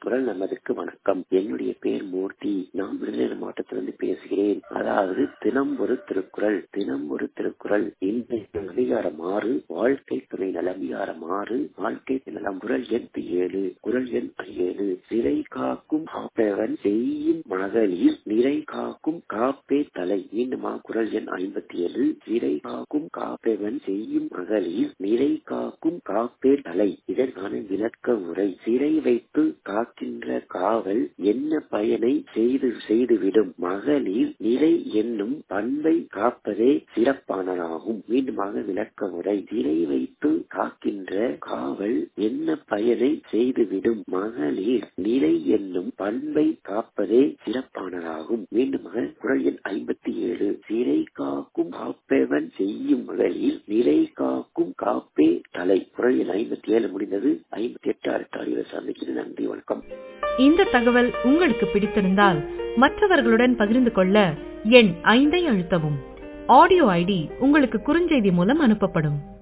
குரல் நமதுக்கு வணக்கம் என்னுடைய பேர் மூர்த்தி நான் விருதுநகர் மாவட்டத்திலிருந்து பேசுகிறேன் அதாவது தினம் ஒரு திருக்குறள் தினம் ஒரு திருக்குறள் இன்றைய அதிகாரம் ஆறு வாழ்க்கை துணை நலமிகாரம் ஆறு வாழ்க்கை நலம் குரல் எண் ஏழு குரல் எண் ஏழு சிறை காக்கும் காப்பவன் செய்யும் மகளிர் நிறை காக்கும் காப்பே தலை மீண்டுமா குரல் எண் ஐம்பத்தி ஏழு சிறை காக்கும் காப்பவன் செய்யும் மகளிர் நிறை காக்கும் காப்பே தலை இதற்கான விளக்க உரை சிறை வைத்து காக்கின்ற காவல் என்ன பயனை செய்து செய்துவிடும் மகளிர் நிலை என்னும் பண்பை காப்பதே சிறப்பானதாகும் மீண்டுமாக விளக்க உரை சிறை வைத்து காக்கின்ற காவல் என்ன பயனை செய்துவிடும் மகளிர் நிலை என்னும் பண்பை காப்பதே சிறப்பானதாகும் மீண்டுமாக குரல் எண் ஐம்பத்தி ஏழு சிறை காக்கும் காப்பவன் செய்யும் மகளிர் நிலை காக்கும் காப்பே தலை குரல் எண் ஐம்பத்தி ஏழு முடிந்தது ஐம்பத்தி எட்டு அடுத்த அறிவை சந்திக்கிறது நன்றி வணக்கம் இந்த தகவல் உங்களுக்கு பிடித்திருந்தால் மற்றவர்களுடன் பகிர்ந்து கொள்ள எண் ஐந்தை அழுத்தவும் ஆடியோ ஐடி உங்களுக்கு குறுஞ்செய்தி மூலம் அனுப்பப்படும்